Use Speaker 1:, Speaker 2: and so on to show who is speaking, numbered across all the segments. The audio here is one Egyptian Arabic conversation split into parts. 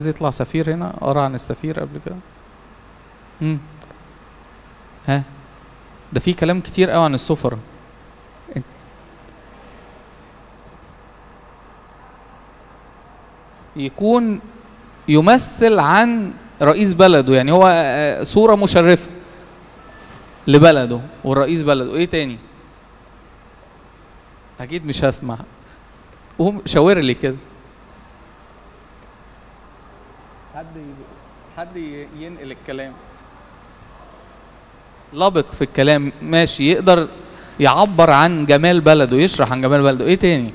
Speaker 1: عايز يطلع سفير هنا قرا عن السفير قبل كده امم ها ده في كلام كتير قوي عن السفراء يكون يمثل عن رئيس بلده يعني هو آه، صورة مشرفة لبلده والرئيس بلده ايه تاني اكيد مش هسمع قوم شاور لي كده حد حد ينقل الكلام لبق في الكلام ماشي يقدر يعبر عن جمال بلده يشرح عن جمال بلده ايه تاني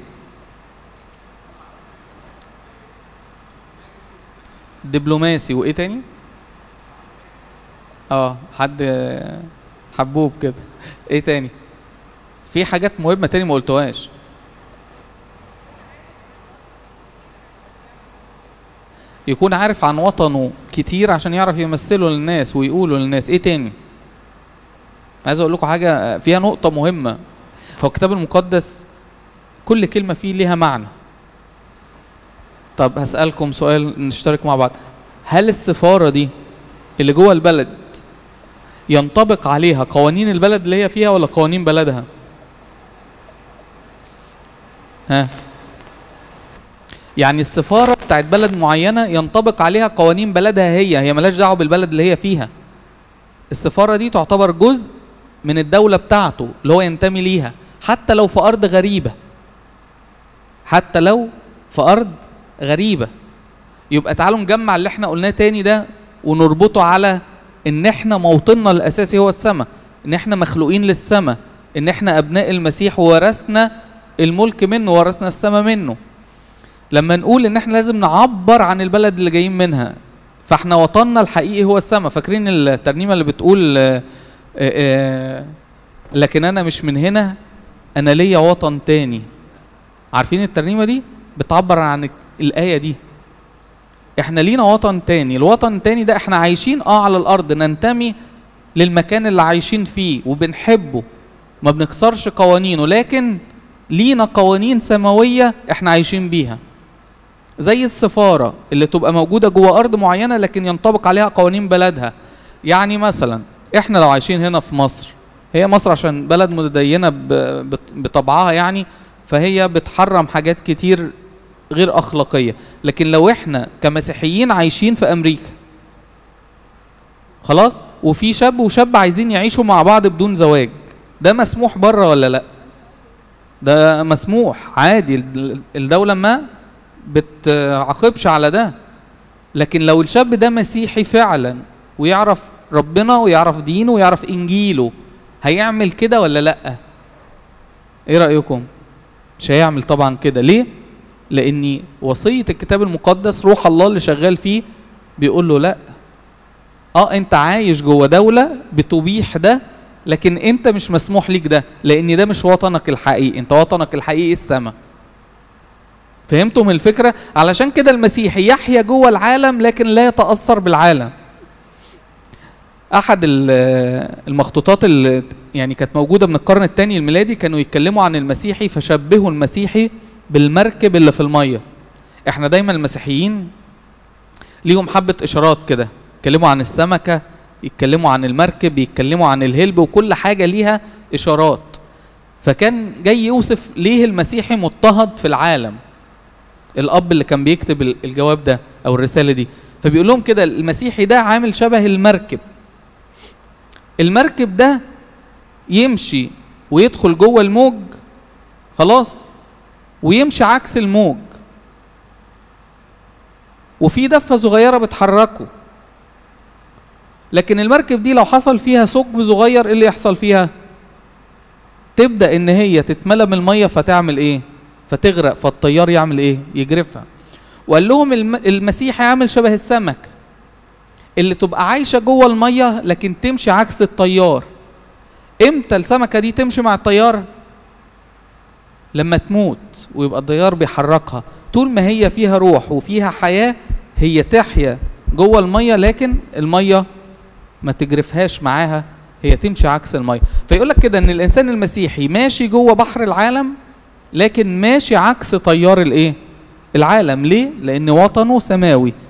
Speaker 1: دبلوماسي وايه تاني اه حد حبوب كده ايه تاني في حاجات مهمة تاني ما قلتوهاش يكون عارف عن وطنه كتير عشان يعرف يمثله للناس ويقوله للناس ايه تاني عايز اقول لكم حاجة فيها نقطة مهمة هو الكتاب المقدس كل كلمة فيه ليها معنى طب هسألكم سؤال نشترك مع بعض هل السفارة دي اللي جوه البلد ينطبق عليها قوانين البلد اللي هي فيها ولا قوانين بلدها ها يعني السفارة بتاعت بلد معينة ينطبق عليها قوانين بلدها هي هي ملاش دعوة بالبلد اللي هي فيها السفارة دي تعتبر جزء من الدولة بتاعته اللي هو ينتمي ليها حتى لو في أرض غريبة حتى لو في أرض غريبة يبقى تعالوا نجمع اللي احنا قلناه تاني ده ونربطه على ان احنا موطننا الاساسي هو السماء ان احنا مخلوقين للسماء ان احنا ابناء المسيح وورثنا الملك منه ورثنا السماء منه لما نقول ان احنا لازم نعبر عن البلد اللي جايين منها فاحنا وطننا الحقيقي هو السماء فاكرين الترنيمه اللي بتقول آه، آه، لكن انا مش من هنا انا ليا وطن تاني عارفين الترنيمه دي بتعبر عن الايه دي احنا لينا وطن تاني الوطن التاني ده احنا عايشين اه على الارض ننتمي للمكان اللي عايشين فيه وبنحبه ما بنكسرش قوانينه لكن لينا قوانين سماوية احنا عايشين بيها زي السفارة اللي تبقى موجودة جوه أرض معينة لكن ينطبق عليها قوانين بلدها يعني مثلا احنا لو عايشين هنا في مصر هي مصر عشان بلد متدينة ب- بط- بطبعها يعني فهي بتحرم حاجات كتير غير أخلاقية لكن لو احنا كمسيحيين عايشين في أمريكا خلاص وفي شاب وشاب عايزين يعيشوا مع بعض بدون زواج ده مسموح بره ولا لا ده مسموح عادي ال- الدولة ما بتعاقبش على ده لكن لو الشاب ده مسيحي فعلا ويعرف ربنا ويعرف دينه ويعرف انجيله هيعمل كده ولا لا ايه رأيكم مش هيعمل طبعا كده ليه لان وصية الكتاب المقدس روح الله اللي شغال فيه بيقول له لا اه انت عايش جوه دولة بتبيح ده لكن انت مش مسموح ليك ده لان ده مش وطنك الحقيقي انت وطنك الحقيقي السماء فهمتم الفكرة علشان كده المسيحي يحيا جوه العالم لكن لا يتأثر بالعالم احد ال- المخطوطات اللي يعني كانت موجودة من القرن الثاني الميلادي كانوا يتكلموا عن المسيحي فشبهوا المسيحي بالمركب اللي في المية احنا دايما المسيحيين ليهم حبة اشارات كده يتكلموا عن السمكة يتكلموا عن المركب يتكلموا عن الهلب وكل حاجة ليها اشارات فكان جاي يوصف ليه المسيحي مضطهد في العالم الاب اللي كان بيكتب ال- الجواب ده او الرسالة دي فبيقول لهم كده المسيحي ده عامل شبه المركب المركب ده يمشي ويدخل جوه الموج خلاص ويمشي عكس الموج وفي دفة صغيرة بتحركه لكن المركب دي لو حصل فيها ثقب صغير ايه اللي يحصل فيها تبدأ ان هي تتملى من المية فتعمل ايه فتغرق فالطيار يعمل ايه يجرفها وقال لهم الم- المسيح عامل شبه السمك اللي تبقى عايشة جوه المية لكن تمشي عكس الطيار امتى السمكة دي تمشي مع الطيار لما تموت ويبقى الطيار بيحركها طول ما هي فيها روح وفيها حياة هي تحيا جوه المية لكن المية ما تجرفهاش معاها هي تمشي عكس المية فيقول لك كده ان الانسان المسيحي ماشي جوه بحر العالم لكن ماشي عكس تيار الايه العالم ليه لان وطنه سماوي